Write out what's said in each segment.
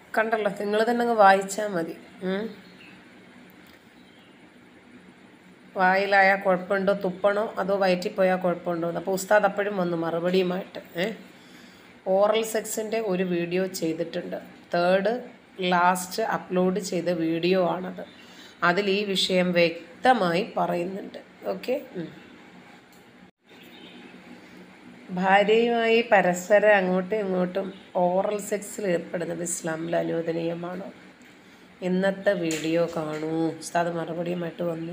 കണ്ടല്ലോ നിങ്ങൾ തന്നെ അങ്ങ് വായിച്ചാൽ മതി ഉം. വായിലായാൽ കുഴപ്പമുണ്ടോ തുപ്പണോ അതോ വയറ്റിൽ പോയാൽ കുഴപ്പമുണ്ടോ എന്ന് അപ്പോൾ ഉസ്താദ് അപ്പോഴും വന്നു മറുപടിയുമായിട്ട് ഏ ഓറൽ സെക്സിൻ്റെ ഒരു വീഡിയോ ചെയ്തിട്ടുണ്ട് തേർഡ് ലാസ്റ്റ് അപ്ലോഡ് ചെയ്ത വീഡിയോ ആണത് അതിൽ ഈ വിഷയം വ്യക്തമായി പറയുന്നുണ്ട് ഓക്കെ ഭാര്യയുമായി പരസ്പരം അങ്ങോട്ടും ഇങ്ങോട്ടും ഓറൽ സെക്സിൽ ഏർപ്പെടുന്നത് ഇസ്ലാമിൽ അനുവദനീയമാണോ ഇന്നത്തെ വീഡിയോ കാണൂ ഉസ്താദ് മറുപടിയുമായിട്ട് വന്നു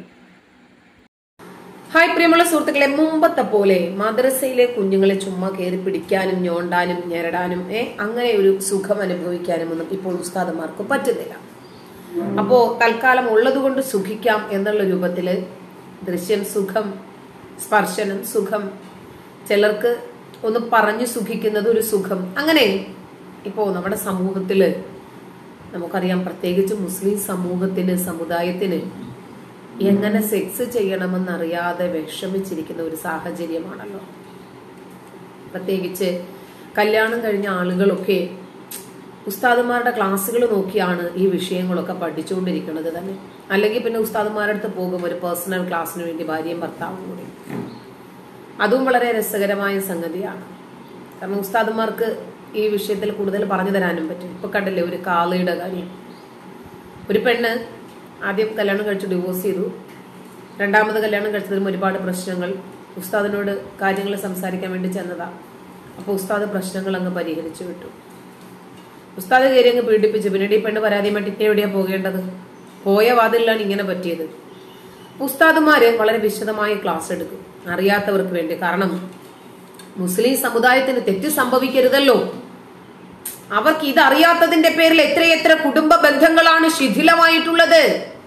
ഹായ് പ്രിയമുള്ള സുഹൃത്തുക്കളെ മുമ്പത്തെ പോലെ മദ്രസയിലെ കുഞ്ഞുങ്ങളെ ചുമ്മാ കയറി പിടിക്കാനും ഞോണ്ടാനും ഞെരടാനും ഏ അങ്ങനെ ഒരു സുഖം അനുഭവിക്കാനും ഒന്നും ഇപ്പോൾ ഉസ്താദന്മാർക്ക് പറ്റുന്നില്ല അപ്പോ തൽക്കാലം ഉള്ളതുകൊണ്ട് സുഖിക്കാം എന്നുള്ള രൂപത്തില് ദൃശ്യം സുഖം സ്പർശനം സുഖം ചിലർക്ക് ഒന്ന് പറഞ്ഞു സുഖിക്കുന്നത് ഒരു സുഖം അങ്ങനെ ഇപ്പോ നമ്മുടെ സമൂഹത്തില് നമുക്കറിയാം പ്രത്യേകിച്ച് മുസ്ലിം സമൂഹത്തിന് സമുദായത്തിന് എങ്ങനെ സെക്സ് ചെയ്യണമെന്നറിയാതെ വിഷമിച്ചിരിക്കുന്ന ഒരു സാഹചര്യമാണല്ലോ പ്രത്യേകിച്ച് കല്യാണം കഴിഞ്ഞ ആളുകളൊക്കെ ഉസ്താദന്മാരുടെ ക്ലാസ്സുകൾ നോക്കിയാണ് ഈ വിഷയങ്ങളൊക്കെ പഠിച്ചുകൊണ്ടിരിക്കുന്നത് തന്നെ അല്ലെങ്കിൽ പിന്നെ ഉസ്താദന്മാരുടെ അടുത്ത് പോകും ഒരു പേഴ്സണൽ ക്ലാസ്സിന് വേണ്ടി ഭാര്യയും ഭർത്താവും കൂടി അതും വളരെ രസകരമായ സംഗതിയാണ് കാരണം ഉസ്താദന്മാർക്ക് ഈ വിഷയത്തിൽ കൂടുതൽ പറഞ്ഞു തരാനും പറ്റും ഇപ്പൊ കണ്ടില്ലേ ഒരു കാളയുടെ കാര്യം ഒരു പെണ്ണ് ആദ്യം കല്യാണം കഴിച്ച് ഡിവോഴ്സ് ചെയ്തു രണ്ടാമത് കല്യാണം കഴിച്ചതിലും ഒരുപാട് പ്രശ്നങ്ങൾ ഉസ്താദിനോട് കാര്യങ്ങൾ സംസാരിക്കാൻ വേണ്ടി ചെന്നതാ അപ്പോൾ ഉസ്താദ് പ്രശ്നങ്ങൾ അങ്ങ് പരിഹരിച്ചു വിട്ടു ഉസ്താദ് കയറി അങ്ങ് പീഡിപ്പിച്ചു പിന്നീട് ഈ പെണ്ണ് പരാതിയുമായിട്ട് ഇനി എവിടെയാ പോകേണ്ടത് പോയ വാതിലാണ് ഇങ്ങനെ പറ്റിയത് ഉസ്താദുമാര് വളരെ വിശദമായ ക്ലാസ് എടുക്കും അറിയാത്തവർക്ക് വേണ്ടി കാരണം മുസ്ലിം സമുദായത്തിന് തെറ്റ് സംഭവിക്കരുതല്ലോ അവർക്ക് ഇത് അറിയാത്തതിന്റെ പേരിൽ എത്രയെത്ര കുടുംബ ബന്ധങ്ങളാണ് ശിഥിലമായിട്ടുള്ളത്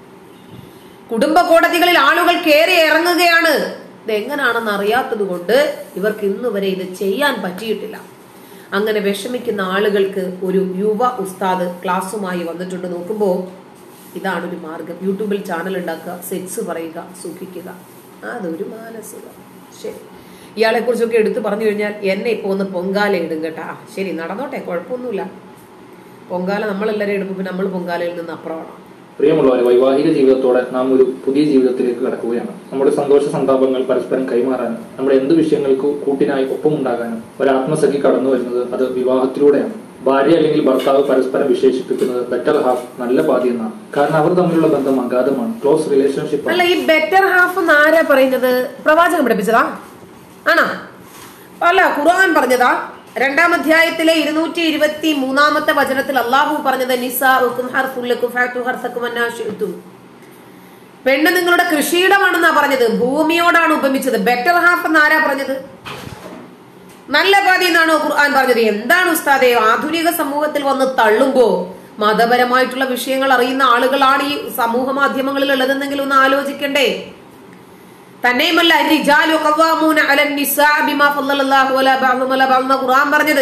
കുടുംബ കോടതികളിൽ ആളുകൾ കയറി ഇറങ്ങുകയാണ് ഇത് എങ്ങനെയാണെന്ന് അറിയാത്തത് കൊണ്ട് ഇവർക്ക് ഇന്ന് വരെ ഇത് ചെയ്യാൻ പറ്റിയിട്ടില്ല അങ്ങനെ വിഷമിക്കുന്ന ആളുകൾക്ക് ഒരു യുവ ഉസ്താദ് ക്ലാസ്സുമായി വന്നിട്ടുണ്ട് നോക്കുമ്പോൾ ഇതാണ് ഒരു മാർഗം യൂട്യൂബിൽ ചാനൽ ഉണ്ടാക്കുക സെക്സ് പറയുക സുഖിക്കുക അതൊരു മാനസികം ശരി ഇയാളെ കുറിച്ചൊക്കെ എടുത്തു പറഞ്ഞു കഴിഞ്ഞാൽ എന്നെ ഇപ്പൊ ഒന്ന് പൊങ്കാല ഇടും കേട്ടാ ആ, ശരി നടന്നോട്ടെ കുഴപ്പമൊന്നുമില്ല പൊങ്കാല നമ്മളെല്ലാവരും ഇടുമ്പോൾ പിന്നെ നമ്മൾ പൊങ്കാലയിൽ നിന്ന് അപ്പുറമാണ് പ്രിയമുള്ളവരെ വൈവാഹിക ജീവിതത്തോടെ നാം ഒരു പുതിയ ജീവിതത്തിലേക്ക് കടക്കുകയാണ് നമ്മുടെ സന്തോഷ സന്താപങ്ങൾ പരസ്പരം കൈമാറാനും നമ്മുടെ എന്ത് വിഷയങ്ങൾക്ക് കൂട്ടിനായി ഒപ്പമുണ്ടാകാനും ഒരു ആത്മസഖി കടന്നു വരുന്നത് അത് വിവാഹത്തിലൂടെയാണ് ഭാര്യ അല്ലെങ്കിൽ ഭർത്താവ് പരസ്പരം വിശേഷിപ്പിക്കുന്നത് ബെറ്റർ ഹാഫ് നല്ല പാതി എന്നാണ് കാരണം അവർ തമ്മിലുള്ള ബന്ധം അഗാധമാണ് ക്ലോസ് റിലേഷൻഷിപ്പ് അല്ല ഈ ബെറ്റർ ഹാഫ് എന്ന് ആരാ പറയുന്നത് പ്രവാചകൻ പഠിപ്പിച്ചതാ ആണോ അല്ല ഖുർആൻ പറഞ്ഞതാ രണ്ടാം അധ്യായത്തിലെ ഇരുന്നൂറ്റി ഇരുപത്തി മൂന്നാമത്തെ വചനത്തിൽ അള്ളാഹു പറഞ്ഞത് നിസാഉക്കും ഹർഫുല്ലക്കും ഫഅതു ഹർസക്കും അന്നാശിഅ്തും. പെണ്ണ് നിങ്ങളുടെ കൃഷിയിടമാണെന്നാ പറഞ്ഞത് ഭൂമിയോടാണ് ഉപമിച്ചത് ബെറ്റർ ഹാഫ് എന്ന് ആരാ പറഞ്ഞത് നല്ല പാതി എന്നാണോ ഖുർആൻ പറഞ്ഞത് എന്താണ് ഉസ്താദെ ആധുനിക സമൂഹത്തിൽ വന്ന് തള്ളുമ്പോ മതപരമായിട്ടുള്ള വിഷയങ്ങൾ അറിയുന്ന ആളുകളാണ് ഈ സമൂഹ മാധ്യമങ്ങളിൽ ഉള്ളതെന്നെങ്കിലും ഒന്ന് ആലോചിക്കണ്ടേ തന്നെയുമല്ല റിജാലു ഖവ്വാമൂന അലൻ നിസാ ബിമാ ഫളലല്ലാഹു അലാ ബഅ്ദിഹിം അലാ ബഅ്ദ് എന്ന് ഖുർആൻ പറഞ്ഞത്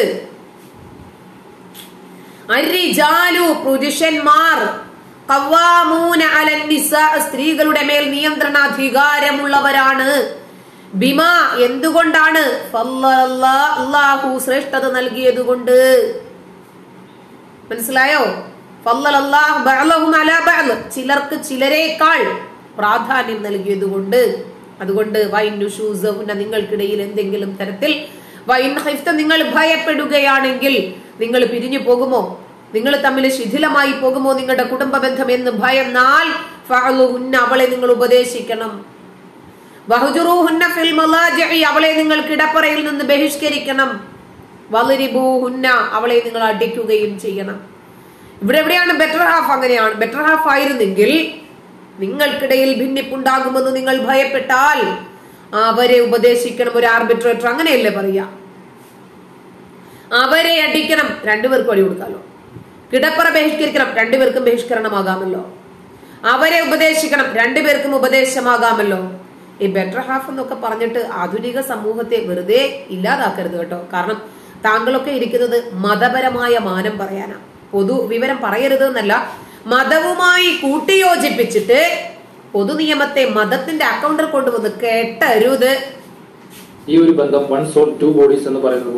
അരിജാലു പുരുഷന്മാർ ഖവ്വാമൂന അലൻ നിസാ സ്ത്രീകളുടെ മേൽ നിയന്ത്രണാധികാരമുള്ളവരാണ് ബിമ എന്തുകൊണ്ടാണ് ഫളലല്ലാ അല്ലാഹു ശ്രേഷ്ഠത നൽകിയത് കൊണ്ട് മനസ്സിലായോ ഫളലല്ലാഹു ബഅ്ലഹും അലാ ബഅ്ദ് ചിലർക്ക് ചിലരേക്കാൾ പ്രാധാന്യം നൽകിയത് കൊണ്ട് അതുകൊണ്ട് വൈൻ നുഷൂസഹുന്ന നിങ്ങൾക്കിടയിൽ എന്തെങ്കിലും തരത്തിൽ വൈൻ ഹിഫ്ത നിങ്ങൾ ഭയപ്പെടുകയാണെങ്കിൽ നിങ്ങൾ പിരിഞ്ഞു പോകുമോ നിങ്ങൾ തമ്മിൽ ശിഥിലമായി പോകുമോ നിങ്ങളുടെ കുടുംബ ബന്ധം എന്ന് ഭയന്നാൽ ഫഅലുഹുന്ന അവളെ നിങ്ങൾ ഉപദേശിക്കണം വഹുജുറൂഹുന്ന ഫിൽ മലാജിഇ അവളെ നിങ്ങൾ കിടപ്പറയിൽ നിന്ന് ബഹിഷ്കരിക്കണം വലരിബൂഹുന്ന അവളെ നിങ്ങൾ അടിക്കുകയും ചെയ്യണം ഇവിടെ എവിടെയാണ് ബെറ്റർ ഹാഫ് അങ്ങനെയാണ് ബെറ്റർ ഹാഫ് ആയിരുന്നെങ്കിൽ നിങ്ങൾക്കിടയിൽ ഭിന്നിപ്പുണ്ടാകുമെന്ന് നിങ്ങൾ ഭയപ്പെട്ടാൽ അവരെ ഉപദേശിക്കണം ഒരു ആർബിട്രേറ്റർ അങ്ങനെയല്ലേ പറയാ അവരെ അടിക്കണം രണ്ടുപേർക്കും അടി കൊടുക്കാമല്ലോ കിടപ്പറ ബഹിഷ്കരിക്കണം രണ്ടുപേർക്കും ബഹിഷ്കരണമാകാമല്ലോ അവരെ ഉപദേശിക്കണം രണ്ടുപേർക്കും ഉപദേശമാകാമല്ലോ ഈ ബെറ്റർ ഹാഫ് എന്നൊക്കെ പറഞ്ഞിട്ട് ആധുനിക സമൂഹത്തെ വെറുതെ ഇല്ലാതാക്കരുത് കേട്ടോ കാരണം താങ്കളൊക്കെ ഇരിക്കുന്നത് മതപരമായ മാനം പറയാനാ പൊതു വിവരം പറയരുത് എന്നല്ല മതവുമായി കൂട്ടിയോജിപ്പിച്ചിട്ട് പൊതു നിയമത്തെ മതത്തിന്റെ അക്കൗണ്ടിൽ കൊണ്ടുവന്ന് കേട്ടരുത് ഈ ഒരു ബന്ധം വൺ സോൾ ടു ബോഡീസ് എന്ന് പറയുന്നത് പോലെ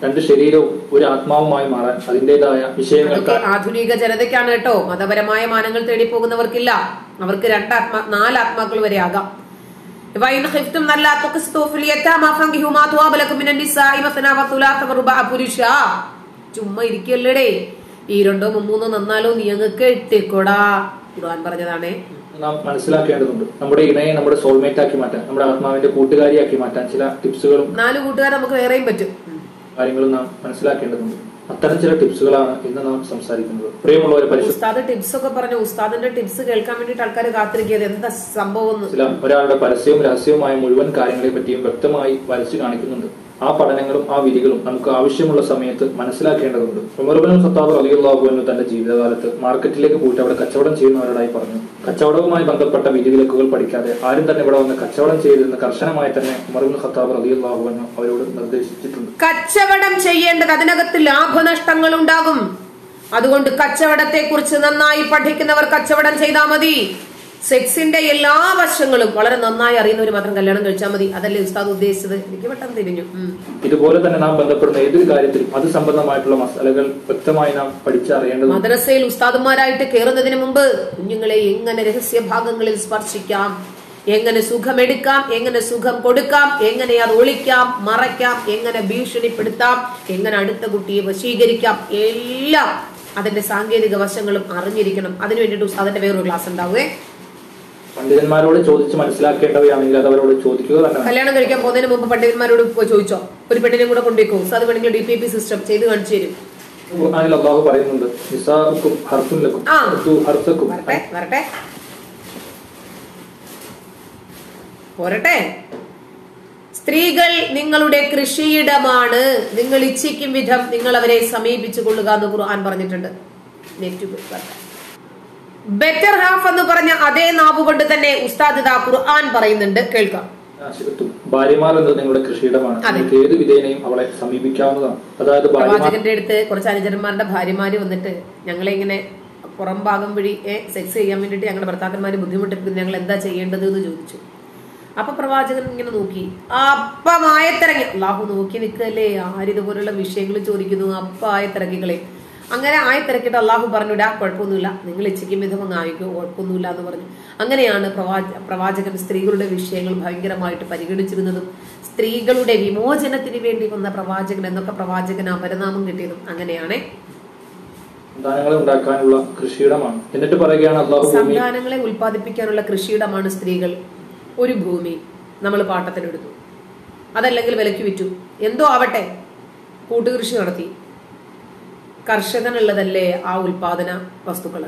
രണ്ട് ശരീരവും ഒരു ആത്മാവുമായി മാറാൻ അതിന്റേതായ വിഷയങ്ങൾക്ക് അതൊക്കെ ആധുനിക ജനതയ്ക്കാണ് കേട്ടോ മതപരമായ മാനങ്ങൾ തേടി പോകുന്നവർക്കില്ല അവർക്ക് രണ്ട് ആത്മാ നാല് ആത്മാക്കൾ വരെ ആകാം വൈൻ ഖിഫ്തും നല്ല തുഖ്സിതു ഫിൽ യതാമ ഫൻകിഹു മാ തുവാബ ലക്കും മിനൻ നിസാഇ മസ്ന വസുലാസ വറുബഅ പുരുഷ ചുമ്മാ ഇരിക്കല്ലേടേ ഈ രണ്ടോ മൂന്നോ നന്നാലോ നീ അങ്ങ് കെട്ടിക്കോടാ ഖുർആൻ പറഞ്ഞതാണേ നാം മനസ്സിലാക്കേണ്ടതുണ്ട് നമ്മുടെ ഇണയെ നമ്മുടെ സോൾമേറ്റ് ആക്കി മാറ്റാൻ നമ്മുടെ ആത്മാവിന്റെ കൂട്ടുകാരിയാക്കി മാറ്റാൻ ചില ടിപ്സുകളും നാല് കൂട്ടുകാർ നമുക്ക് വേറെയും പറ്റും ഉം. കാര്യങ്ങളും നാം മനസ്സിലാക്കേണ്ടതുണ്ട് അത്തരം ചില ടിപ്സുകളാണ് ഇന്ന് നാം സംസാരിക്കുന്നത് പ്രിയമുള്ളവരെ പരിശുദ്ധ ഉസ്താദ് ടിപ്സ് ഒക്കെ പറഞ്ഞു ഉസ്താദിന്റെ ടിപ്സ് കേൾക്കാൻ വേണ്ടിട്ട് ആൾക്കാർ കാത്തിരിക്കുന്നത് എന്താ സംഭവം എന്ന് ഇസ്ലാം ഒരാളുടെ പരസ്യവും രഹസ്യവുമായ മുഴുവൻ കാര്യങ്ങളെ പറ്റിയും വ്യക്തമായി വരച്ചു കാണിക്കുന്നുണ്ട് ആ പഠനങ്ങളും ആ വിധികളും നമുക്ക് ആവശ്യമുള്ള സമയത്ത് മനസ്സിലാക്കേണ്ടതുണ്ട് ഉമർബിൻ ഖത്താബ് അലിയുള്ളാഹു എന്ന് തന്റെ ജീവിതകാലത്ത് മാർക്കറ്റിലേക്ക് പോയിട്ട് അവിടെ കച്ചവടം ചെയ്യുന്നവരോടായി പറഞ്ഞു കച്ചവടവുമായി ബന്ധപ്പെട്ട വിധിവിലക്കുകൾ പഠിക്കാതെ ആരും തന്നെ ഇവിടെ വന്ന് കച്ചവടം ചെയ്തിരുന്ന കർശനമായി തന്നെ ഉമർബിൻ ഖത്താബ് അലിയുള്ളാഹു എന്ന് അവരോട് നിർദ്ദേശിച്ചിട്ടുണ്ട് കച്ചവടം ചെയ്യേണ്ടത് അതിനകത്ത് ലാഭനഷ്ടങ്ങൾ ഉണ്ടാകും അതുകൊണ്ട് കച്ചവടത്തെ കുറിച്ച് നന്നായി പഠിക്കുന്നവർ കച്ചവടം ചെയ്താൽ മതി സെക്സിന്റെ എല്ലാ വശങ്ങളും വളരെ നന്നായി അറിയുന്നവർ മാത്രം കല്യാണം കഴിച്ചാൽ മതി അതല്ലേ ഉസ്താദ് ഉദ്ദേശിച്ചത് എനിക്ക് പെട്ടെന്ന് തിരിഞ്ഞു ഉം. ഇതുപോലെ തന്നെ നാം ബന്ധപ്പെടുന്ന ഏതൊരു കാര്യത്തിലും അത് സംബന്ധമായിട്ടുള്ള മസാലകൾ വ്യക്തമായി നാം പഠിച്ചറിയേണ്ടതുണ്ട് മദ്രസയിൽ ഉസ്താദുമാരായിട്ട് കയറുന്നതിന് മുമ്പ് കുഞ്ഞുങ്ങളെ എങ്ങനെ രഹസ്യഭാഗങ്ങളിൽ സ്പർശിക്കാം എങ്ങനെ സുഖമെടുക്കാം എങ്ങനെ സുഖം കൊടുക്കാം എങ്ങനെ അത് ഒളിക്കാം മറയ്ക്കാം എങ്ങനെ ഭീഷണിപ്പെടുത്താം എങ്ങനെ അടുത്ത കുട്ടിയെ വശീകരിക്കാം എല്ലാം അതിന്റെ സാങ്കേതിക വശങ്ങളും അറിഞ്ഞിരിക്കണം അതിനു വേണ്ടിയിട്ട് ഉസ്താദിന്റെ വേറൊരു ക്ലാസ് ഉണ്ടാവുകയെ പണ്ഡിതന്മാരോട് ചോദിച്ച് മനസ്സിലാക്കേണ്ടവയാണെങ്കിൽ അത് അവരോട് ചോദിക്കുക തന്നെ വേണം. കല്യാണം കഴിക്കാൻ പോകുന്നതിന് മുമ്പ് പണ്ഡിതന്മാരോട് പോയി ചോദിച്ചോ ഒരു പെണ്ണിനെ കൂടെ കൊണ്ടുപോയിക്കോ ഉസ്താദ് വേണമെങ്കിൽ ഡി പി പി സിസ്റ്റം ചെയ്ത് കാണിച്ചു തരും ഖുർആനിൽ അള്ളാഹു പറയുന്നുണ്ട് നിസാറുക്കും ഹർഫുൻ ലക്കും ആ. ഹർത്തു ഹർത്തക്കും വരട്ടെ വരട്ടെ പോരട്ടെ സ്ത്രീകൾ നിങ്ങളുടെ കൃഷിയിടമാണ് നിങ്ങൾ ഇച്ഛിക്കും വിധം നിങ്ങൾ അവരെ സമീപിച്ചു കൊള്ളുക എന്ന് ഖുർആൻ പറഞ്ഞിട്ടുണ്ട് നെറ്റ് പോയി വരട്ടെ. ബെറ്റർ ഹാഫ് എന്ന് പറഞ്ഞ അതേ നാവുകൊണ്ട് തന്നെ ഉസ്താദ് ദാ ഖുർആൻ പറയുന്നുണ്ട് കേൾക്കാം ആശികത്തും ഭാര്യമാർ എന്നത് നിങ്ങളുടെ കൃഷിയിടമാണ് അതെ. നിങ്ങൾക്ക് ഏത് വിധേനയും അവളെ സമീപിക്കാവുന്നതാണ് അതായത് ഭാര്യമാർ പ്രവാചകന്റെ അടുത്ത് കുറച്ച് അനുചരന്മാരുടെ ഭാര്യമാര് വന്നിട്ട് ഞങ്ങളെ ഇങ്ങനെ പുറം ഭാഗം വഴി സെക്സ് ചെയ്യാൻ വേണ്ടിയിട്ട് ഞങ്ങളുടെ ഭർത്താക്കന്മാര് ബുദ്ധിമുട്ടിപ്പിക്കുന്നു ഞങ്ങൾ എന്താ ചെയ്യേണ്ടത് എന്ന് ചോദിച്ചു അപ്പൊ പ്രവാചകൻ ഇങ്ങനെ നോക്കി അപ്പം ആയത്തിറങ്ങി അള്ളാഹു നോക്കി നിൽക്കല്ലേ ആരിതുപോലുള്ള വിഷയങ്ങൾ ചോദിക്കുന്നു അപ്പം ആയത്തിറങ്ങികളെ അങ്ങനെ ആയത്തിറക്കിയിട്ട് അള്ളാഹു പറഞ്ഞു "ഡാ, കുഴപ്പമൊന്നുമില്ല നിങ്ങൾ ഇച്ഛയ്ക്കും വിധം അങ്ങ് ആയിക്കോ കുഴപ്പമൊന്നുമില്ല എന്ന് പറഞ്ഞു അങ്ങനെയാണ് പ്രവാച പ്രവാചകൻ സ്ത്രീകളുടെ വിഷയങ്ങൾ ഭയങ്കരമായിട്ട് പരിഗണിച്ചിരുന്നതും സ്ത്രീകളുടെ വിമോചനത്തിന് വേണ്ടി വന്ന പ്രവാചകൻ എന്നൊക്കെ പ്രവാചകൻ അപരനാമം കിട്ടിയതും അങ്ങനെയാണ് സന്താനങ്ങളെ ഉണ്ടാക്കാനുള്ള കൃഷിയിടമാണ് എന്നിട്ട് പറയുകയാണ് അള്ളാഹു ഭൂമി സന്താനങ്ങളെ ഉൽപ്പാദിപ്പിക്കാനുള്ള കൃഷിയിടമാണ് സ്ത്രീകൾ ഒരു ഭൂമി നമ്മൾ പാട്ടത്തിനെടുത്തു അതല്ലെങ്കിൽ വിലക്ക് വിറ്റു എന്തോ ആവട്ടെ കൂട്ടുകൃഷി നടത്തി കർഷകനുള്ളതല്ലേ ആ ഉൽപാദന വസ്തുക്കള്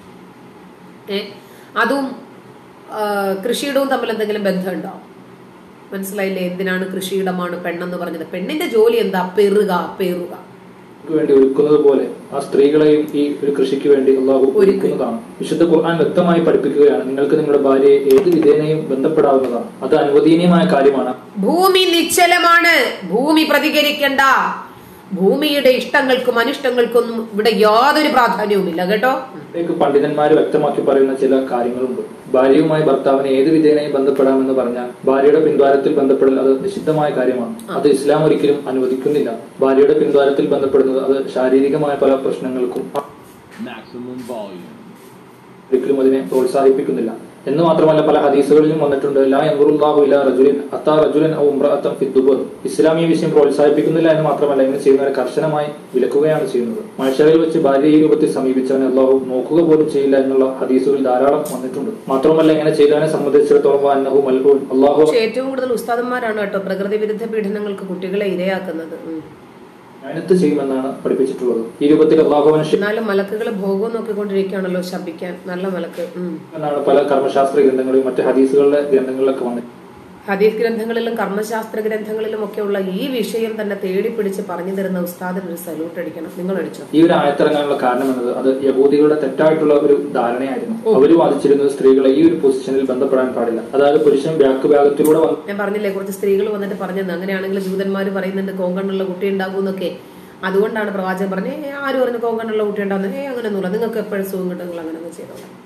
ഏ അതും ആ, കൃഷിയിടവും തമ്മിൽ എന്തെങ്കിലും ബന്ധമുണ്ടോ മനസ്സിലായില്ലേ എന്തിനാണ് കൃഷിയിടമാണ് പെണ്ണെന്ന് പറഞ്ഞത് പെണ്ണിന്റെ ജോലി എന്താ പെറുക പെറുക വേണ്ടി ഒരുക്കുന്നത് പോലെ ആ സ്ത്രീകളെയും ഈ ഒരു കൃഷിക്ക് വേണ്ടി അള്ളാഹു ഒരുക്കുന്നതാണ് വിശുദ്ധ ഖുർആൻ വ്യക്തമായി പഠിപ്പിക്കുകയാണ് നിങ്ങൾക്ക് നിങ്ങളുടെ ഭാര്യയെ ഏത് വിധേനയും ബന്ധപ്പെടാവുന്നതാണ് അത് അനുവദനീയമായ കാര്യമാണ് ഭൂമി നിശ്ചലമാണ് ഭൂമി പ്രതികരിക്കണ്ട ഭൂമിയുടെ ഇഷ്ടങ്ങൾക്കും അനിഷ്ടങ്ങൾക്കൊന്നും ഇവിടെ യാതൊരു പ്രാധാന്യവുമില്ല കേട്ടോ ഇതിലേക്ക് പണ്ഡിതന്മാർ വ്യക്തമാക്കി പറയുന്ന ചില കാര്യങ്ങളുണ്ട് ഭാര്യയുമായി ഭർത്താവിനെ ഏത് വിധേനയും ബന്ധപ്പെടാമെന്ന് പറഞ്ഞാൽ ഭാര്യയുടെ പിൻദ്വാരത്തിൽ ബന്ധപ്പെടൽ അത് നിഷിദ്ധമായ കാര്യമാണ് അത് ഇസ്ലാം ഒരിക്കലും അനുവദിക്കുന്നില്ല ഭാര്യയുടെ പിൻദ്വാരത്തിൽ ബന്ധപ്പെടുന്നത് അത് ശാരീരികമായ പല പ്രശ്നങ്ങൾക്കും maximum volume. ഒരിക്കലും അതിനെ പ്രോത്സാഹിപ്പിക്കുന്നില്ല എന്ന് മാത്രമല്ല പല ഹദീസുകളിലും വന്നിട്ടുണ്ട് ലാ യൻദുറുല്ലാഹു ഇലാ റജുലിൻ അത്താ റജുലൻ ഔ ഇംറഅത്തൻ ഫി ദുബർ ഇസ്ലാം ഈ വിഷയം പ്രോത്സാഹിപ്പിക്കുന്നില്ല എന്ന് മാത്രമല്ല ഇങ്ങനെ ചെയ്യുന്നവരെ കർശനമായി വിലക്കുകയാണ് ചെയ്യുന്നത് മനുഷ്യരിൽ വെച്ച് ഭാര്യ ഈ രൂപത്തിൽ സമീപിച്ചവനെ അള്ളാഹു നോക്കുക പോലും ചെയ്യില്ല എന്നുള്ള ഹദീസുകൾ ധാരാളം വന്നിട്ടുണ്ട് മാത്രമല്ല ഇങ്ങനെ ചെയ്തവനെ സംബന്ധിച്ചിടത്തോളം അന്നഹു മൽഹൂൻ അള്ളാഹു പക്ഷെ ഏറ്റവും കൂടുതൽ ഉസ്താദന്മാരാണ് കേട്ടോ പ്രകൃതി വിരുദ്ധ പീഡനങ്ങൾക്ക് കുട്ടികളെ ഇരയാക്കുന്നത് ഉം. ഞാനത്ത് ചെയ്യുമെന്നാണ് പഠിപ്പിച്ചിട്ടുള്ളത് ഈ രൂപത്തിൽ അള്ളാഹുവിനെ ശി- എന്നാലും മലക്കുകൾ ഭോഗം നോക്കിക്കൊണ്ടിരിക്കുകയാണല്ലോ ശപിക്കാൻ നല്ല മലക്ക് ഉം. എന്നാണ് പല കർമ്മശാസ്ത്ര ഗ്രന്ഥങ്ങളിലും മറ്റ് ഹദീസുകളുടെ ഗ്രന്ഥങ്ങളിലൊക്കെ വന്നത് ഹദീസ് ഗ്രന്ഥങ്ങളിലും കർമ്മശാസ്ത്ര ഗ്രന്ഥങ്ങളിലും ഒക്കെയുള്ള ഈ വിഷയം തന്നെ തേടി പിടിച്ച് പറഞ്ഞു തരുന്ന ഉസ്താദിന് ഒരു സല്യൂട്ട് അടിക്കണം നിങ്ങൾ അടിച്ചോ ഈ ഒരു ആയത്തിറങ്ങാനുള്ള കാരണം എന്നത് അത് യഹൂദികളുടെ തെറ്റായിട്ടുള്ള ഒരു ധാരണയായിരുന്നു അവർ വാദിച്ചിരുന്നത് സ്ത്രീകളെ ഈ ഒരു പൊസിഷനിൽ ബന്ധപ്പെടാൻ പാടില്ല അതായത് പുരുഷൻ ബാക്ക് ഭാഗത്തിലൂടെ വന്ന് ഞാൻ പറഞ്ഞില്ലേ കുറച്ച് സ്ത്രീകൾ വന്നിട്ട് പറഞ്ഞത് അങ്ങനെയാണെങ്കിൽ ജൂതന്മാർ പറയുന്നുണ്ട് കോങ്കണ്ണുള്ള കുട്ടി ഉണ്ടാകും എന്നൊക്കെ അതുകൊണ്ടാണ് പ്രവാചകൻ പറഞ്ഞത് ഏ ആര് പറഞ്ഞു കോങ്കണ്ണുള്ള കുട്ടി ഉണ്ടാകുന്നത് ഏ അങ്ങനെയൊന്നുമില്ല നിങ്ങൾക്ക് എപ്പോഴും സുഖം കിട്ടും നിങ്ങൾ അങ്ങനെ അങ്ങ് ചെയ്തോളാം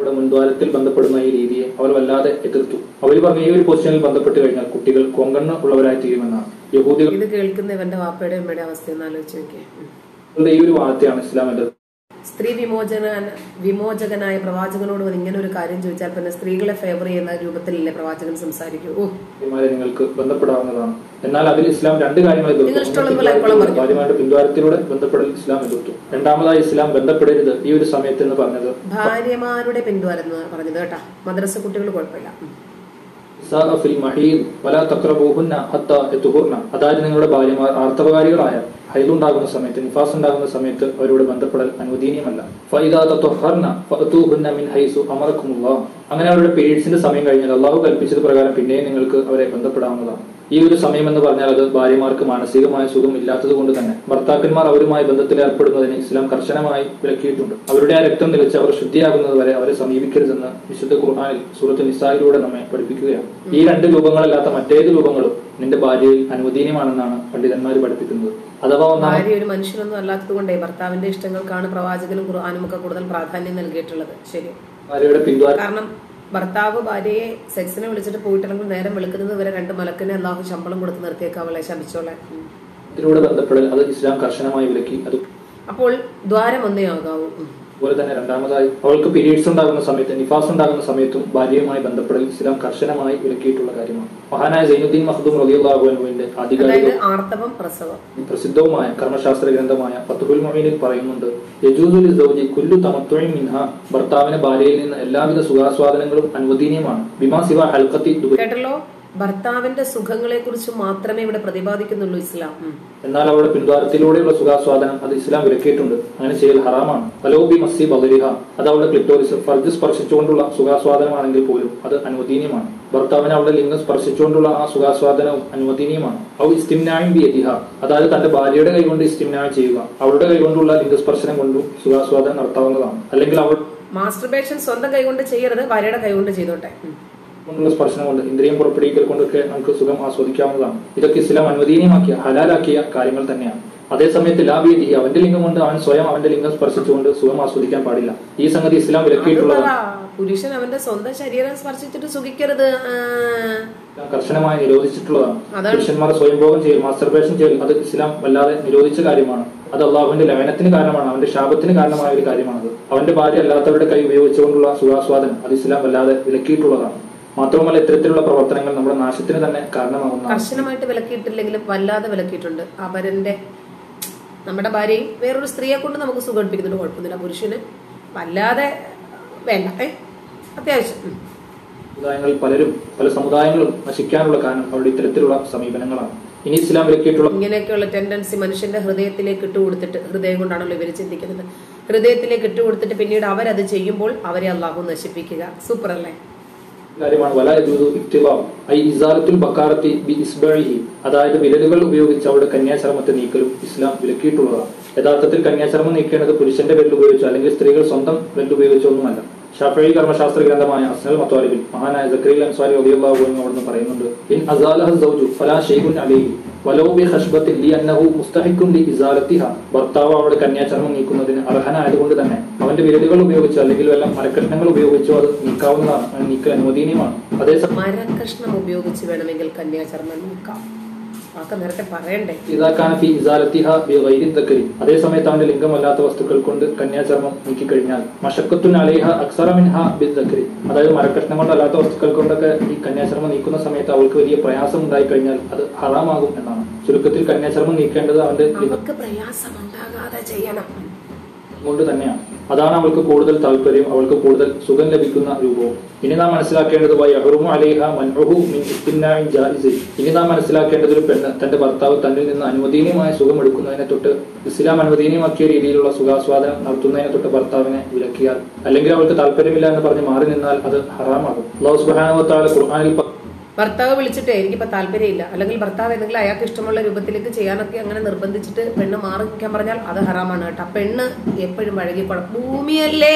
അവിടെ മുൻദ്വാരത്തിൽ ബന്ധപ്പെടുന്ന ഈ രീതിയെ അവർ വല്ലാതെ എതിർത്തു അവർ പറഞ്ഞ ഈ ഒരു പൊസിഷനിൽ ബന്ധപ്പെട്ട് കഴിഞ്ഞാൽ കുട്ടികൾ കൊങ്കണ്ണ് ഉള്ളവരായി തീരുമെന്നാണ് യഹൂദികളുടെ ഇത് കേൾക്കുന്ന ഇവന്റെ വാപ്പയുടെ അമ്മയുടെ അവസ്ഥ ഒന്ന് ആലോചിച്ച് നോക്കിയേ ഈ ഒരു വാദത്തെയാണ് ഇസ്ലാം എതിർത്തത് സ്ത്രീ വിമോചന വിമോചകനായ പ്രവാചകനോട് വന്ന് ഇങ്ങനെ ഒരു കാര്യം ചോദിച്ചാൽ പിന്നെ സ്ത്രീകളെ ഫേവർ ചെയ്യുന്ന രൂപത്തിലല്ലേ പ്രവാചകൻ സംസാരിക്കൂ ഓ ഭാര്യമാരെ നിങ്ങൾക്ക് ബന്ധപ്പെടാവുന്നതാണ് എന്നാൽ അതിൽ ഇസ്ലാം രണ്ട് കാര്യങ്ങൾ എതിർത്തു നിങ്ങൾ ഇഷ്ടമുള്ളതുപോലെ ആയിക്കോളാൻ പറഞ്ഞു. ഭാര്യമാരുടെ പിന്തുവാരത്തിലൂടെ ബന്ധപ്പെടൽ ഇസ്ലാം എതിർത്തു രണ്ടാമതായി ഇസ്ലാം ബന്ധപ്പെടരുത് ഈ ഒരു സമയത്ത് എന്ന് പറഞ്ഞത് ഭാര്യമാരുടെ പിന്തുടരുന്ന പറഞ്ഞത് കേട്ടാ മദ്രസ കുട്ടികൾ കുഴപ്പമില്ല ഉം. ഇസാഅ ഫിൽ മഹീദ് വലാ തഖ്റബൂഹുന്ന ഹത്താ യതുഹുർന അതായത് നിങ്ങളുടെ ഭാര്യമാർ ആർത്തവകാരികളായ ഹൈലുണ്ടാകുന്ന സമയത്ത് നിഫാസ് ഉണ്ടാകുന്ന സമയത്ത് അവരോട് ബന്ധപ്പെടൽ അനുവദനീയമല്ല ഫൈദാ തത്വഹർന ഫഅതൂഹുന്ന മിൻ ഹൈസു അമറക്കുമുല്ലാഹ് അങ്ങനെ അവരുടെ പീരീഡ്സിന്റെ സമയം കഴിഞ്ഞാൽ അള്ളാഹു കൽപ്പിച്ചത് പ്രകാരം പിന്നെയും നിങ്ങൾക്ക് അവരെ ബന്ധപ്പെടാവുന്നതാണ് ഈ ഒരു സമയം എന്ന് പറഞ്ഞാൽ അത് ഭാര്യമാർക്ക് മാനസികമായ സുഖം ഇല്ലാത്തത് കൊണ്ട് തന്നെ ഭർത്താക്കന്മാർ അവരുമായി ബന്ധത്തിൽ ഏർപ്പെടുന്നതിന് ഇസ്ലാം കർശനമായി വിലക്കിയിട്ടുണ്ട് അവരുടെ ആ രക്തം നിലച്ച് അവർ ശുദ്ധിയാകുന്നത് വരെ അവരെ സമീപിക്കരുതെന്ന് വിശുദ്ധ ഖുർആാനിൽ സൂറത്ത് നിസായിലൂടെ നമ്മെ പഠിപ്പിക്കുകയാണ് ഈ രണ്ട് രൂപങ്ങളല്ലാത്ത മറ്റേത് രൂപങ്ങളും നിന്റെ ഭാര്യയിൽ അനുവദനീയമാണെന്നാണ് പണ്ഡിതന്മാർ പഠിപ്പിക്കുന്നത് അഥവാ ഒന്നാം ഭാര്യ ഒരു മനുഷ്യനൊന്നും അല്ലാത്തത് കൊണ്ടേ ഭർത്താവിന്റെ ഇഷ്ടങ്ങൾക്കാണ് പ്രവാചകനും ഖുർആാനും ഒക്കെ കൂടുതൽ പ്രാധാന്യം നൽകിയിട്ടുള്ളത് ശരി ഭാര്യയുടെ പിന്തുണ കാരണം ഭർത്താവ് ഭാര്യയെ സെക്സിനെ വിളിച്ചിട്ട് പോയിട്ടില്ലെങ്കിൽ നേരം വെളുക്കുന്നത് വരെ രണ്ട് മലക്കിനെ അള്ളാഹു ശമ്പളം കൊടുത്ത് നിർത്തിയേക്ക് അവളെ ശപിച്ചോളെ ഉം. ത്തിലൂടെ ബന്ധപ്പെടൽ അത് ഇസ്ലാം കർശനമായി വിലക്കി അത് അപ്പോൾ ദ്വാരം ഒന്നേ ആകാവൂ ഉം. അതുപോലെ തന്നെ രണ്ടാമതായി അവൾക്ക് പീരീഡ്സ് ഉണ്ടാകുന്ന സമയത്ത് നിഫാസ് ഉണ്ടാകുന്ന സമയത്തും ഭാര്യയുമായി ബന്ധപ്പെടൽ ഇസ്ലാം കർശനമായി വിലക്കിയിട്ടുള്ള കാര്യമാണ് മഹാനായ സൈനുദ്ദീൻ മഹദൂം റലിയുള്ളാഹുവിന്റെ ആധികാരിക അതായത് ആർത്തവം പ്രസവം പ്രസിദ്ധവുമായ കർമ്മശാസ്ത്ര ഗ്രന്ഥമായ ഫത്തുഹുൽ മൊഹീനിൽ പറയുന്നുണ്ട് യജൂസുൽ സൗജി കുല്ലു തമത്വയും മിൻഹ ഭർത്താവിന് ഭാര്യയിൽ നിന്ന് എല്ലാവിധ സുഖാസ്വാദനങ്ങളും അനുവദനീയമാണ് ബിമാ സിവ ഹൽക്കത്തി ദുബൈ കേട്ടല്ലോ ഭർത്താവിന്റെ സുഖങ്ങളെ കുറിച്ച് മാത്രമേ ഇവിടെ പ്രതിപാദിക്കുന്നുള്ളൂ ഇസ്ലാം ഉം. എന്നാൽ അവളുടെ പിന്തുവാരത്തിലൂടെയുള്ള സുഖാസ്വാദനം അത് ഇസ്ലാം വിലക്കിയിട്ടുണ്ട് അങ്ങനെ ചെയ്യൽ ഹറാമാണ് അലോബി മസി ബദരിഹ അത് അവളുടെ ക്ലിറ്റോറിസ് ഫർജ് സ്പർശിച്ചുകൊണ്ടുള്ള സുഖാസ്വാദനമാണെങ്കിൽ പോലും അത് അനുവദനീയമാണ് ഭർത്താവിന് അവളുടെ ലിംഗം സ്പർശിച്ചുകൊണ്ടുള്ള ആ സുഖാസ്വാദനവും അനുവദനീയമാണ് ഔ ഇസ്തിംനായും ബി യതിഹ അതായത് തന്റെ ഭാര്യയുടെ കൈകൊണ്ട് ഇസ്തിംനായം ചെയ്യുക അവളുടെ കൈകൊണ്ടുള്ള ലിംഗസ്പർശനം കൊണ്ടും സുഖാസ്വാദനം നടത്താവുന്നതാണ് അല്ലെങ്കിൽ അവൾ മാസ്റ്റർബേഷൻ സ്വന്തം കൈകൊണ്ട് ചെയ്യരുത് ഭാര്യയുടെ കൈകൊണ്ട് ചെയ്തോട്ടെ ഉം. കൊണ്ടുള്ള സ്പർശനം കൊണ്ട് ഇന്ദ്രിയം പുറപ്പെടുവിക്കൽ കൊണ്ടൊക്കെ നമുക്ക് സുഖം ആസ്വദിക്കാവുന്നതാണ് ഇതൊക്കെ ഇസ്ലാം അനുവദനീയമാക്കിയ ഹലാലാക്കിയ കാര്യങ്ങൾ തന്നെയാണ് അതേസമയത്ത് ലാഭീതി അവന്റെ ലിംഗം കൊണ്ട് അവൻ സ്വയം അവന്റെ ലിംഗം സ്പർശിച്ചുകൊണ്ട് സുഖം ആസ്വദിക്കാൻ പാടില്ല ഈ സംഗതി ഇസ്ലാം അത് വിലക്കിയിട്ടുള്ളതാണ് പറ. പുരുഷൻ അവന്റെ സ്വന്തം ശരീരം സ്പർശിച്ചിട്ട് സുഖിക്കരുത് ആ. ഇസ്ലാം കർശനമായി നിരോധിച്ചിട്ടുള്ളതാണ് അതാണ്. പുരുഷന്മാർ സ്വയംഭോഗം ചെയ്യൽ മാസ്റ്റർബേഷൻ ചെയ്യൽ അത് ഇസ്ലാം വല്ലാതെ നിരോധിച്ച കാര്യമാണ് അത് അള്ളാഹുവിന്റെ ലവനത്തിന് കാരണമാണ് അവന്റെ ശാപത്തിന് കാരണമായ ഒരു കാര്യമാണത് അവന്റെ ഭാര്യ അല്ലാത്തവരുടെ കൈ ഉപയോഗിച്ചുകൊണ്ടുള്ള സുഖാസ്വാദനം അത് ഇസ്ലാം വല്ലാതെ വിലക്കിയിട്ടുള്ളതാണ് മാത്രവുമല്ല ഇത്തരത്തിലുള്ള പ്രവർത്തനങ്ങൾ നമ്മുടെ നാശത്തിന് തന്നെ കാരണമാകുന്നതാണ് കർശനമായിട്ട് വിലക്കിയിട്ടില്ലെങ്കിലും വല്ലാതെ വിലക്കിയിട്ടുണ്ട് അവരന്റെ നമ്മുടെ ഭാര്യയും വേറൊരു സ്ത്രീയെ കൊണ്ട് നമുക്ക് സുഖിപ്പിക്കുന്നുണ്ട് കുഴപ്പമൊന്നുമില്ല പുരുഷന് വല്ലാതെ വേണ്ട ഏ അത്യാവശ്യം ഉം. സമുദായങ്ങളിൽ പലരും പല സമുദായങ്ങളും നശിക്കാനുള്ള കാരണം അവരുടെ ഇത്തരത്തിലുള്ള സമീപനങ്ങളാണ് ഇനി ഇസ്ലാം വിലക്കിയിട്ടുള്ള ഇങ്ങനെയൊക്കെയുള്ള ടെൻഡൻസി മനുഷ്യന്റെ ഹൃദയത്തിലേക്ക് ഇട്ടുകൊടുത്തിട്ട് ഹൃദയം കൊണ്ടാണല്ലോ ഇവർ ചിന്തിക്കുന്നത് ഹൃദയത്തിലേക്ക് ഇട്ടുകൊടുത്തിട്ട് പിന്നീട് അവരത് ചെയ്യുമ്പോൾ അവരെ അള്ളാഹു നശിപ്പിക്കുക സൂപ്പർ അല്ലേ കാര്യമാണ് വല യജൂസു ഇഫ്തിലാ ഐ ഇസാലത്തുൽ ബക്കാറത്തി ബി ഇസ്ബഇഹി അതായത് വിരലുകൾ ഉപയോഗിച്ച് അവരുടെ കന്യാചർമ്മത്തെ നീക്കലും ഇസ്ലാം വിലക്കിയിട്ടുള്ളതാണ് യഥാർത്ഥത്തിൽ കന്യാചർമ്മം നീക്കേണ്ടത് പുരുഷന്റെ വിരൽ ഉപയോഗിച്ചോ അല്ലെങ്കിൽ സ്ത്രീകൾ സ്വന്തം വിരൽ ഉപയോഗിച്ചോ ഒന്നുമല്ല ഷാഫി കർമ്മശാസ്ത്ര ഗ്രന്ഥമായ അസ്നൽ മത്വാലിബിൽ മഹാനായ സക്രീൽ അൻസാരി റളിയല്ലാഹു അൻഹു അവിടുന്ന് പറയുന്നുണ്ട് ഇൻ അസാലഹ സൗജു ഫലാ ഷൈഉൻ അലൈഹി വലൗ ബി ഖശ്ബത്തിൻ ലി അന്നഹു മുസ്തഹിഖുൻ ലി ഇസാലത്തിഹ ഭർത്താവ് അവളുടെ കന്യാചർമ്മം നീക്കുന്നതിന് അർഹനായതുകൊണ്ട് തന്നെ അവന്റെ വിരലുകൾ ഉപയോഗിച്ചോ അല്ലെങ്കിൽ വല്ല മരക്കഷ്ണങ്ങൾ ഉപയോഗിച്ചോ അത് നീക്കാവുന്നതാണ് അത് നീക്കൽ അനുവദനീയമാണ് അതേസമയം മരക്കഷ്ണം ഉപയോഗിച്ച് വേണമെങ്കിൽ കന്യാചർമ്മം നോക്കാം വാക്ക് നേരത്തെ പറയണ്ടേ ഇതാക്കാൻ ഫി ഇസാലത്തിഹ ബി ഗൈരി ദക്കരി അതേസമയത്ത് അവന്റെ ലിംഗമല്ലാത്ത വസ്തുക്കൾ കൊണ്ട് കന്യാചർമ്മം നീക്കിക്കഴിഞ്ഞാൽ മഷക്കത്തുൻ അലൈഹ അക്സറ മിൻഹ ബി ദക്കരി അതായത് മരക്കഷ്ണം കൊണ്ടല്ലാത്ത വസ്തുക്കൾ കൊണ്ടൊക്കെ ഈ കന്യാചർമ്മം നീക്കുന്ന സമയത്ത് അവൾക്ക് വലിയ പ്രയാസം ഉണ്ടായി കഴിഞ്ഞാൽ അത് ഹറാമാകും എന്നാണ് ചുരുക്കത്തിൽ കന്യാചർമ്മം നീക്കേണ്ടത് അവന്റെ ലിംഗം അവർക്ക് പ്രയാസം ഉണ്ടാകാതെ ചെയ്യണം കൊണ്ട് തന്നെയാണ് അതാണ് അവൾക്ക് കൂടുതൽ താല്പര്യം അവൾക്ക് കൂടുതൽ സുഖം ലഭിക്കുന്ന രൂപവും ഇനി നാം മനസ്സിലാക്കേണ്ടത് യഹ്റുമു അലൈഹ മൻഉഹു മിൻ ഇസ്തിംനാഇൻ ജായിസ് ഇനി നാം മനസ്സിലാക്കേണ്ടത് ഒരു പെണ്ണ് തന്റെ ഭർത്താവ് തന്നിൽ നിന്ന് അനുവദനീയമായ സുഖം എടുക്കുന്നതിനെ തൊട്ട് ഇസ്ലാം അനുവദനീയമാക്കിയ രീതിയിലുള്ള സുഖാസ്വാദനം നടത്തുന്നതിനെ തൊട്ട് ഭർത്താവിനെ വിലക്കിയാൽ അല്ലെങ്കിൽ അവൾക്ക് താല്പര്യമില്ല എന്ന് പറഞ്ഞ് മാറി നിന്നാൽ അത് ഹറാമാകും അള്ളാഹു സുബ്ഹാനഹു വ തആല ഖുർആനിൽ പ- ഭർത്താവ് വിളിച്ചിട്ട് എനിക്കിപ്പോ താല്പര്യമില്ല അല്ലെങ്കിൽ ഭർത്താവ് എന്തെങ്കിലും അയാൾക്ക് ഇഷ്ടമുള്ള രൂപത്തിലേക്ക് ചെയ്യാനൊക്കെ അങ്ങനെ നിർബന്ധിച്ചിട്ട് പെണ്ണ് മാറി നിൽക്കാൻ പറഞ്ഞാൽ അത് ഹറാമാണ് കേട്ടോ പെണ്ണ് എപ്പോഴും വഴകിക്കൊള്ളും ഭൂമിയല്ലേ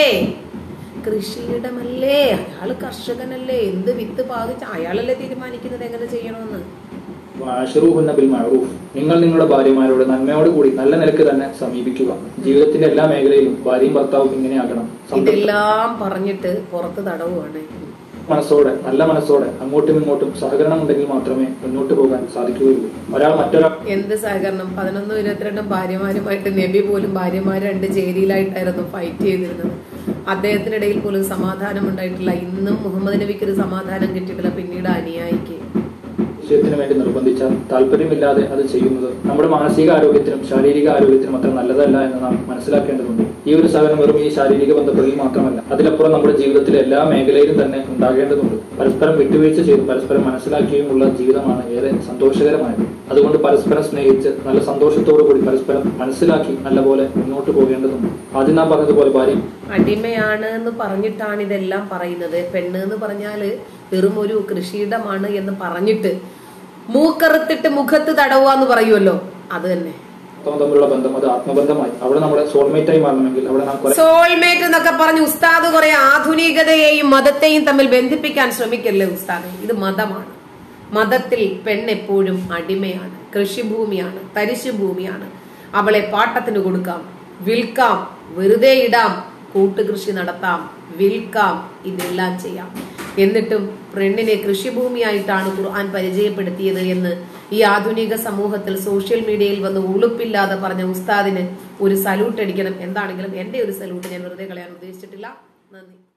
കൃഷിയിടമല്ലേ അയാള് കർഷകനല്ലേ എന്ത് വിത്ത് പാകിച്ച് അയാളല്ലേ തീരുമാനിക്കുന്നത് എങ്ങനെ ചെയ്യണമെന്ന് വാഷറൂഹുന്ന ബിൽ മഅറൂഫ് നിങ്ങൾ നിങ്ങളുടെ ഭാര്യമാരോട് നന്മയോട് കൂടി നല്ല നിലക്ക് തന്നെ സമീപിക്കുക ജീവിതത്തിന്റെ എല്ലാ മേഖലയിലും ഭാര്യയും ഭർത്താവും ഇങ്ങനെയാകണം സന്തോഷം ഇതെല്ലാം പറഞ്ഞിട്ട് പുറത്ത് തടവുകയാണ് മനസ്സോടെ നല്ല മനസ്സോടെ അങ്ങോട്ടും ഇങ്ങോട്ടും സഹകരണം ഉണ്ടെങ്കിൽ മാത്രമേ മുന്നോട്ട് പോകാൻ സാധിക്കുകയുള്ളൂ ഒരാൾ മറ്റൊരാൾ എന്ത് സഹകരണം പതിനൊന്നും ഇരുപത്തിരണ്ടും ഭാര്യമാരുമായിട്ട് നബി പോലും ഭാര്യമാർ രണ്ട് ചേരിയിലായിട്ടായിരുന്നു ഫൈറ്റ് ചെയ്തിരുന്നത് അദ്ദേഹത്തിനിടയിൽ പോലും സമാധാനം ഉണ്ടായിട്ടില്ല ഇന്നും മുഹമ്മദ് നബിക്ക് ഒരു സമാധാനം കിട്ടിയിട്ടില്ല പിന്നീട് അനുയായിക്ക് വിഷയത്തിന് വേണ്ടി നിർബന്ധിച്ചാൽ താല്പര്യമില്ലാതെ അത് ചെയ്യുന്നത് നമ്മുടെ മാനസിക ആരോഗ്യത്തിനും ശാരീരിക ആരോഗ്യത്തിനും അത്ര നല്ലതല്ല എന്ന് നാം മനസ്സിലാക്കേണ്ടതുണ്ട് ഈ ഒരു സഹനം വെറും ഈ ശാരീരിക ബന്ധപ്പെടലിൽ മാത്രമല്ല അതിലപ്പുറം നമ്മുടെ ജീവിതത്തിലെ എല്ലാ മേഖലയിലും തന്നെ ഉണ്ടാകേണ്ടതുണ്ട് പരസ്പരം വിട്ടുവീഴ്ച ചെയ്ത് പരസ്പരം മനസ്സിലാക്കിയുമുള്ള ജീവിതമാണ് ഏറെ സന്തോഷകരമായത് അതുകൊണ്ട് പരസ്പരം സ്നേഹിച്ച് നല്ല സന്തോഷത്തോടു കൂടി പരസ്പരം മനസ്സിലാക്കി നല്ലപോലെ മുന്നോട്ട് പോകേണ്ടതുണ്ട് ആദ്യം നാം പറഞ്ഞതുപോലെ ഭാര്യ അടിമയാണ് എന്ന് പറഞ്ഞിട്ടാണ് ഇതെല്ലാം പറയുന്നത് പെണ്ണ് എന്ന് പറഞ്ഞാല് വെറും ഒരു കൃഷിയിടമാണ് എന്ന് പറഞ്ഞിട്ട് മൂക്കറുത്തിട്ട് മുഖത്ത് തടവുക എന്ന് പറയുമല്ലോ അത് തന്നെ ഭർത്താവും തമ്മിലുള്ള ബന്ധം അത് ആത്മബന്ധമായി അവിടെ നമ്മുടെ സോൾമേറ്റായി മാറണമെങ്കിൽ അവിടെ നാം കുറെ സോൾമേറ്റ് എന്നൊക്കെ പറഞ്ഞ് ഉസ്താദ് കുറെ ആധുനികതയെയും മതത്തെയും തമ്മിൽ ബന്ധിപ്പിക്കാൻ ശ്രമിക്കല്ലേ ഉസ്താദ് ഇത് മതമാണ് മതത്തിൽ പെണ്ണെപ്പോഴും അടിമയാണ് കൃഷിഭൂമിയാണ് തരിശു ഭൂമിയാണ് അവളെ പാട്ടത്തിന് കൊടുക്കാം വിൽക്കാം വെറുതെ ഇടാം കൂട്ടുകൃഷി നടത്താം വിൽക്കാം ഇതെല്ലാം ചെയ്യാം എന്നിട്ടും പെണ്ണിനെ കൃഷിഭൂമിയായിട്ടാണ് ഖുർആൻ പരിചയപ്പെടുത്തിയത് എന്ന് ഈ ആധുനിക സമൂഹത്തിൽ സോഷ്യൽ മീഡിയയിൽ വന്ന് ഉളുപ്പില്ലാതെ പറഞ്ഞ ഉസ്താദിന് ഒരു സല്യൂട്ട് അടിക്കണം എന്താണെങ്കിലും എന്റെ ഒരു സല്യൂട്ട് ഞാൻ വെറുതെ കളയാൻ ഉദ്ദേശിച്ചിട്ടില്ല നന്ദി